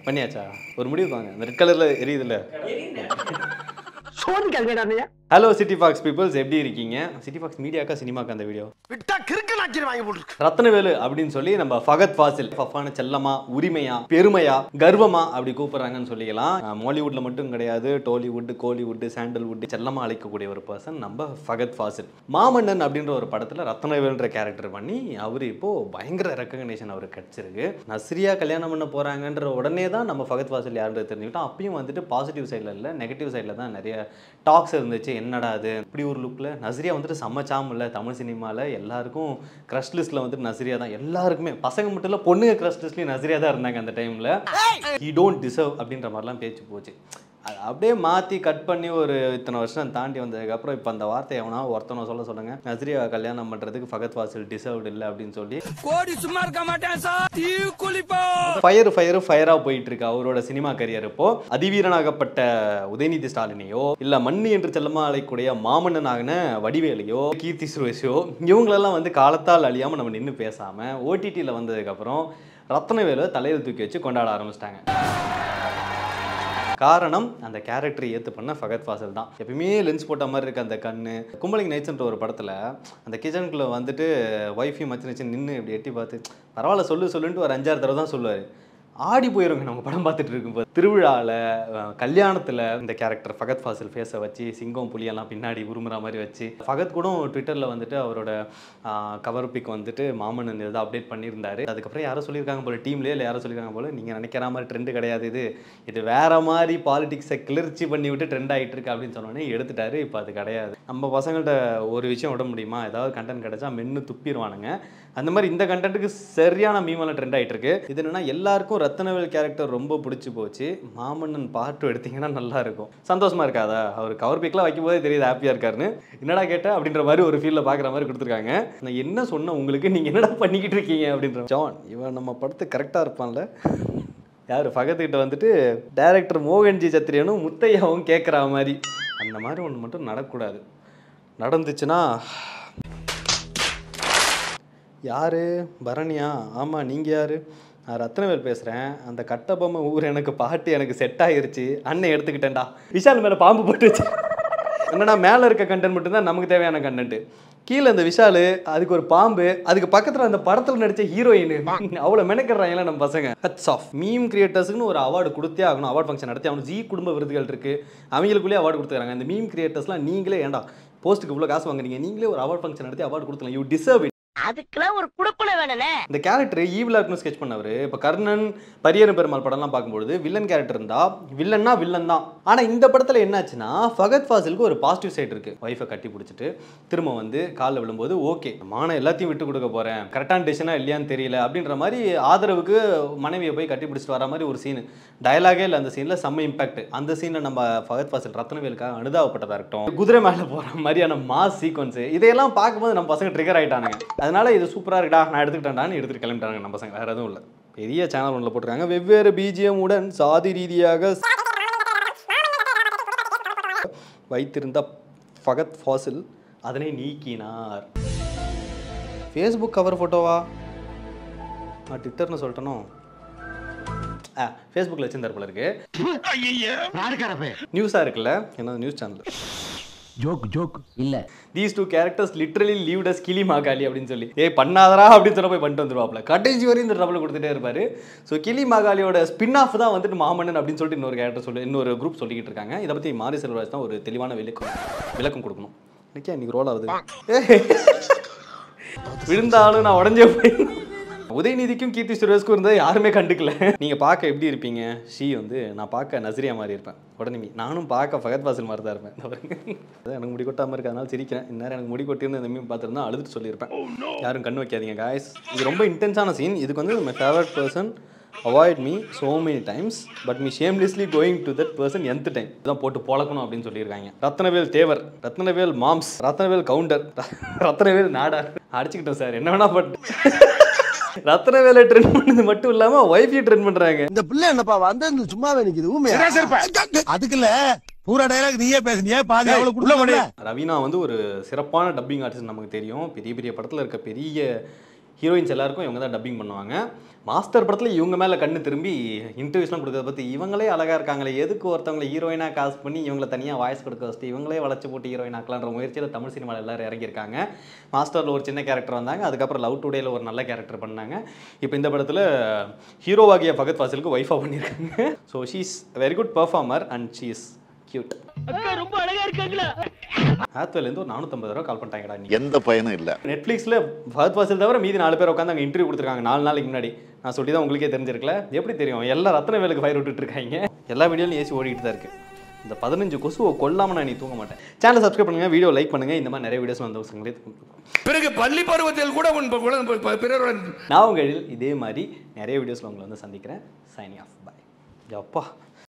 பண்ணியாச்சா ஒரு முடிவுக்கு வாங்க அந்த ரெட் கலர்ல எரியுதுல்ல சோன் கல்வியா ஹலோ சிட்டி ஃபாக்ஸ் பீப்புள்ஸ் எப்படி இருக்கீங்க சிட்டி ஃபாக்ஸ் மீடியாக்கா சினிமாக்கா அந்த வீடியோ விட்டா கிறுக்கு நாச்சிரி வாங்கி போட்டுருக்கு ரத்னவேலு அப்படின்னு சொல்லி நம்ம ஃபகத் ஃபாசில் ஃபஃபான செல்லமா உரிமையா பெருமையா கர்வமா அப்படி கூப்பிடுறாங்கன்னு சொல்லிக்கலாம் அஹ் மாலிவுட்ல மட்டும் கிடையாது டோலிவுட் கோலிவுட் சாண்டல்வுட் செல்லமா அழைக்கக்கூடிய ஒரு பர்சன் நம்ம ஃபகத் ஃபாசில் மாமன்னன் அப்படின்ற ஒரு படத்துல ரத்னவேலுன்ற கேரக்டர் பண்ணி அவர் இப்போ பயங்கர ரெக்கக்னேஷன் அவருக்கு கிடைச்சிருக்கு நஸ்ரியா கல்யாணம் பண்ண போறாங்கன்ற உடனே தான் நம்ம ஃபகத் ஃபாசில் யாருன்றது தெரிஞ்சுக்கிட்டோம் அப்பயும் வந்துட்டு பாசிட்டிவ் சைடில் இல்லை நெகட்டிவ் சைடில் தான் நிறைய டாக்ஸ் இருந்துச்சு என்னடா அது இப்படி ஒரு லுக்கில் நஸ்ரியா வந்துட்டு சம்மச்சாம் இல்லை தமிழ் சினிமாவில் எல்லாருக்கும் க்ரஷ் லிஸ்ட்டில் வந்துட்டு நஸ்ரியா தான் எல்லாருக்குமே பசங்க மட்டும் இல்லை பொண்ணுங்க க்ரஷ் லிஸ்ட்லேயும் நஸ்ரியா தான் இருந்தாங்க அந்த டைமில் ஹி டோன்ட் டிசர்வ் அப்படின்ற மாதிரிலாம் பேச்சு போச்சு அது அப்படியே மாற்றி கட் பண்ணி ஒரு இத்தனை வருஷம் தாண்டி வந்ததுக்கப்புறம் இப்போ அந்த வார்த்தை எவனா ஒருத்தனை சொல்ல சொல்லுங்க நஸ்ரியா கல்யாணம் பண்ணுறதுக்கு ஃபகத் வாசில் டிசர்வ்டு இல்லை அப்படின்னு சொல்லி கோடி சும்மா இருக்க மாட்டேன் சார் தீ குளிப்போ ஃபயர் ஃபயர் ஃபயரா போயிட்டு இருக்கு அவரோட சினிமா கரியர் இப்போ அதிவீரனாகப்பட்ட உதயநிதி ஸ்டாலினையோ இல்ல மண்ணு என்று செல்லமா அழைக்கூடிய மாமன்னன் ஆகின வடிவேலையோ கீர்த்தி சுரேஷோ இவங்களெல்லாம் வந்து காலத்தால் அழியாம நம்ம நின்று பேசாம ஓடிடியில் வந்ததுக்கு அப்புறம் ரத்னவேலு தலையில் தூக்கி வச்சு கொண்டாட ஆரம்பிச்சிட்டாங்க காரணம் அந்த கேரக்டரை ஏற்று பண்ண ஃபகத் ஃபாசில் தான் எப்பயுமே லென்ஸ் போட்ட மாதிரி இருக்க அந்த கண்ணு கும்பலிங் நைட்ஸ்ன்ற ஒரு படத்தில் அந்த கிச்சனுக்குள்ளே வந்துட்டு ஒய்ஃபையும் மச்சு நச்சு நின்று இப்படி எட்டி பார்த்து பரவாயில்ல சொல்லு சொல்லுன்ட்டு ஒரு அஞ்சாறு தடவை தான் சொல்லுவார் ஆடி போயிருங்க நம்ம படம் பார்த்துட்டு இருக்கும்போது திருவிழாவில் கல்யாணத்தில் இந்த கேரக்டர் ஃபகத் ஃபாசில் ஃபேஸை வச்சு சிங்கம் புலியெல்லாம் பின்னாடி உருமுற மாதிரி வச்சு ஃபகத் கூட ட்விட்டரில் வந்துட்டு அவரோட கவர் பிக் வந்துட்டு மாமன்னன் ஏதோ அப்டேட் பண்ணியிருந்தாரு அதுக்கப்புறம் யாரோ சொல்லியிருக்காங்க போல டீம்லேயே இல்லை யாரோ சொல்லியிருக்காங்க போல நீங்கள் நினைக்கிற மாதிரி ட்ரெண்டு கிடையாது இது இது வேற மாதிரி பாலிடிக்ஸை கிளர்ச்சி பண்ணி விட்டு ட்ரெண்ட் ஆகிட்டு இருக்கு அப்படின்னு சொன்னோடனே எடுத்துட்டாரு இப்போ அது கிடையாது நம்ம பசங்கள்ட்ட ஒரு விஷயம் விட முடியுமா ஏதாவது கண்டென்ட் கிடைச்சா மென்னு துப்பிடுவானுங்க அந்த மாதிரி இந்த கண்டென்ட்டுக்கு சரியான மீமெல்லாம் ட்ரெண்ட் ஆகிட்டு இருக்கு இது என்னன்னா எல்லாருக்கும் ரத்னவேல் கேரக்டர் ரொம்ப பிடிச்சி போச்சு மாமன்னன் பாட்டு எடுத்தீங்கன்னா நல்லா இருக்கும் சந்தோஷமா இருக்காதா அவர் கவர் பிக்லாம் வைக்கும் போதே தெரியுது ஹாப்பியாக இருக்காருன்னு என்னடா கேட்ட அப்படின்ற மாதிரி ஒரு ஃபீலில் பார்க்குற மாதிரி கொடுத்துருக்காங்க நான் என்ன சொன்னேன் உங்களுக்கு நீங்கள் என்னடா பண்ணிக்கிட்டு இருக்கீங்க அப்படின்ற ஜான் இவன் நம்ம படத்து கரெக்டாக இருப்பான்ல யார் பக்கத்துக்கிட்ட வந்துட்டு டைரக்டர் மோகன்ஜி சத்திரியனும் முத்தையாவும் கேட்குற மாதிரி அந்த மாதிரி ஒன்று மட்டும் நடக்கக்கூடாது நடந்துச்சுன்னா யாரு பரணியா ஆமாம் நீங்கள் யாரு நான் ரத்னவேல் பேசுகிறேன் அந்த கட்டபொம்மை ஊர் எனக்கு பாட்டு எனக்கு செட் ஆயிருச்சு அண்ணன் எடுத்துக்கிட்டேன்டா விஷால் மேலே பாம்பு போட்டு வச்சு என்னடா மேலே இருக்க கண்டென்ட் மட்டும்தான் நமக்கு தேவையான கண்டென்ட் கீழே அந்த விஷாலு அதுக்கு ஒரு பாம்பு அதுக்கு பக்கத்தில் அந்த படத்தில் நடித்த ஹீரோயின் அவ்வளோ மெனக்கிடுறாங்களே நம்ம பசங்க ஹட்ஸ் ஆஃப் மீம் கிரியேட்டர்ஸ்னு ஒரு அவார்டு கொடுத்தே ஆகணும் அவார்ட் ஃபங்க்ஷன் நடத்தி ஆகணும் ஜி குடும்ப விருதுகள் இருக்குது அவங்களுக்குள்ளேயே அவார்டு கொடுத்துருக்காங்க இந்த மீம் கிரியேட்டர்ஸ்லாம் நீங்களே ஏன்டா போஸ்ட்டுக்கு இவ்வளோ காசு வாங்குறீங்க நீங்களே ஒரு அவார்ட் ஃபங்க்ஷன் நடத்தி அவார்டு கொடுத்துலாம் யூ டிசர்வ் அதுக்கெல்லாம் ஒரு குடுப்புல வேணுனே இந்த கேரக்டர் ஈவிலா இருக்குன்னு ஸ்கெச் பண்ணவர் இப்போ கர்ணன் பரியரும் பெருமாள் படம்லாம் பார்க்கும்பொழுது வில்லன் கேரக்டர் இருந்தா வில்லன்னா வில்லன் தான் ஆனால் இந்த படத்தில் என்னாச்சுன்னா ஃபகத் ஃபாசிலுக்கு ஒரு பாசிட்டிவ் சைடு இருக்கு ஒய்ஃபை கட்டி பிடிச்சிட்டு திரும்ப வந்து காலில் விழும்போது ஓகே மான எல்லாத்தையும் விட்டு கொடுக்க போறேன் கரெக்டான டெசிஷனா இல்லையான்னு தெரியல அப்படின்ற மாதிரி ஆதரவுக்கு மனைவியை போய் கட்டி பிடிச்சிட்டு வர மாதிரி ஒரு சீன் டயலாகே இல்லை அந்த சீனில் செம்ம இம்பாக்ட் அந்த சீனில் நம்ம ஃபகத் ஃபாசில் ரத்னவேலுக்காக அனுதாபப்பட்டதா இருக்கட்டும் குதிரை மேலே போகிற மாதிரியான மாஸ் சீக்வன்ஸ் இதையெல்லாம் பார்க்கும்போது நம்ம பசங்க ட்ரிகர் ஆயிட்டானுங்க அதனால இது சூப்பராக இருக்குடா நான் எடுத்துக்கிட்டேன்டான்னு எடுத்துட்டு கிளம்பிட்டாங்க நம்ம பசங்க வேற எதுவும் இல்லை பெரிய சேனல் ஒன்றில் போட்டிருக்காங்க வெவ்வேறு பிஜிஎம் உடன் சாதி ரீதியாக வைத்திருந்த ஃபகத் ஃபாசில் அதனை நீக்கினார் ஃபேஸ்புக் கவர் ஃபோட்டோவா நான் ட்விட்டர்னு சொல்லிட்டனோ ஆ ஃபேஸ்புக்கில் வச்சிருந்தார் போல இருக்கு நாடுக்காரப்பே நியூஸாக இருக்குல்ல என்ன நியூஸ் சேனல் ஜோக் ஜோக் இல்ல these two characters literally leaved us கிளி மாகாளி அப்படின்னு சொல்லி ஏய் பண்ணாதரா அப்படின்னு சொல்ல போய் பண்ணிட்டு வந்துருவாப்ல கடைசி வரையும் இந்த ட்ரபிள் கொடுத்துட்டே இருப்பாரு ஸோ கிளி மாகாளியோட ஸ்பின் ஆஃப் தான் வந்துட்டு மாமன்னன் அப்படின்னு சொல்லிட்டு இன்னொரு கேரக்டர் சொல்லி இன்னொரு குரூப் சொல்லிக்கிட்டு இருக்காங்க இதை பற்றி மாரி செல்வராஜ் தான் ஒரு தெளிவான விளக்கம் விளக்கம் கொடுக்கணும் இன்னைக்கு இன்னைக்கு ரோல் ஆகுது விழுந்தாலும் நான் உடஞ்சே போய் உதயநிதிக்கும் கீர்த்தி சுரேஷ்க்கும் இருந்தால் யாருமே கண்டுக்கல நீங்கள் பார்க்க எப்படி இருப்பீங்க ஷீ வந்து நான் பார்க்க நஸ்ரியா மாதிரி இருப்பேன் உடனே நானும் பார்க்க ஃபகத் ஃபாசில் மாதிரி தான் இருப்பேன் இந்த பாருங்க. அதான் எனக்கு முடி கொட்டாமல் இருக்கு அதனால சிரிக்கிறேன் இந்நேரம் எனக்கு முடி கொட்டியிருந்து இந்த மீன் பார்த்துருந்தா அழுதுட்டு சொல்லியிருப்பேன் யாரும் கண்ணு வைக்காதீங்க காய்ஸ் இது ரொம்ப இன்டென்ஸான சீன் இதுக்கு வந்து my favourite person avoid me so many times but me shamelessly going to that person எந்த டைம் இதான் போட்டு பொழக்கணும் அப்படின்னு சொல்லியிருக்காங்க ரத்னவேல் தேவர் ரத்னவேல் மாம்ஸ் ரத்னவேல் கவுண்டர் ரத்னவேல் நாடார் அடிச்சுக்கிட்டோம் சார் என்ன வேணா பட் ரத்னவேலை ட்ரெண்ட் பண்ணது மட்டும் இல்லாம ஒய்ஃபையும் ட்ரெண்ட் பண்றாங்க இந்த பிள்ளை என்னப்பா வந்து சும்மாவே நிக்குது ஊமையா அதுக்குல பூரா டைலாக் நீயே பேசுனியே பாதி அவ்வளவு குடுக்க ரவீனா வந்து ஒரு சிறப்பான டப்பிங் ஆர்டிஸ்ட் நமக்கு தெரியும் பெரிய பெரிய படத்தில் இருக்க பெரிய ஹீரோயின்ஸ் எல்லாருக்கும் இவங்க தான் டப்பிங் பண்ணுவாங்க மாஸ்டர் படத்தில் இவங்க மேலே கண்ணு திரும்பி இன்டர்வியூஸ்லாம் கொடுக்கறத பற்றி இவங்களே அழகாக இருக்காங்களே எதுக்கு ஒருத்தவங்களை ஹீரோயினாக காசு பண்ணி இவங்களை தனியாக வாய்ஸ் கொடுக்க வச்சுட்டு இவங்களே வளர்ச்சி போட்டு ஹீரோயின் ஆக்கலான்ற முயற்சியில் தமிழ் சினிமாவில் எல்லாரும் இறங்கியிருக்காங்க மாஸ்டரில் ஒரு சின்ன கேரக்டர் வந்தாங்க அதுக்கப்புறம் லவ் டுடேல ஒரு நல்ல கேரக்டர் பண்ணாங்க இப்போ இந்த படத்தில் ஹீரோவாகிய ஃபகத் ஃபாசிலுக்கு ஒய்ஃபாக பண்ணியிருக்காங்க so she's very good performer and she's cute அக்கா ரொம்ப அழகா இருக்காங்களா ஆத்வேலேருந்து ஒரு நானூற்றம்பது ரூபா கால் பண்ணிட்டாங்கடா நீ எந்த பயனும் இல்லை நெட்ஃப்ளிக்ஸில் ஃபஹத் ஃபாசில் தவிர மீதி நாலு பேர் உட்காந்து அங்கே இன்டர்வியூ கொடுத்துருக்காங்க நாலு நாளைக்கு முன்னாடி நான் சொல்லி தான் உங்களுக்கே தெரிஞ்சிருக்கல எப்படி தெரியும் எல்லா ரத்ன வேலுக்கு ஃபயர் விட்டுட்டு இருக்காங்க எல்லா வீடியோலையும் ஏசி ஓடிட்டு தான் இருக்கு இந்த பதினஞ்சு கொசுவை கொல்லாம நான் நீ தூங்க மாட்டேன் சேனலை சப்ஸ்கிரைப் பண்ணுங்க வீடியோ லைக் பண்ணுங்க இந்த மாதிரி நிறைய வீடியோஸ் வந்து உங்களே பிறகு பள்ளி பருவத்தில் கூட உன் குழந்தை பிறருடன் நான் உங்கள் இதே மாதிரி நிறைய வீடியோஸில் உங்களை வந்து சந்திக்கிறேன் சைனிங் ஆஃப் பாய் அப்பா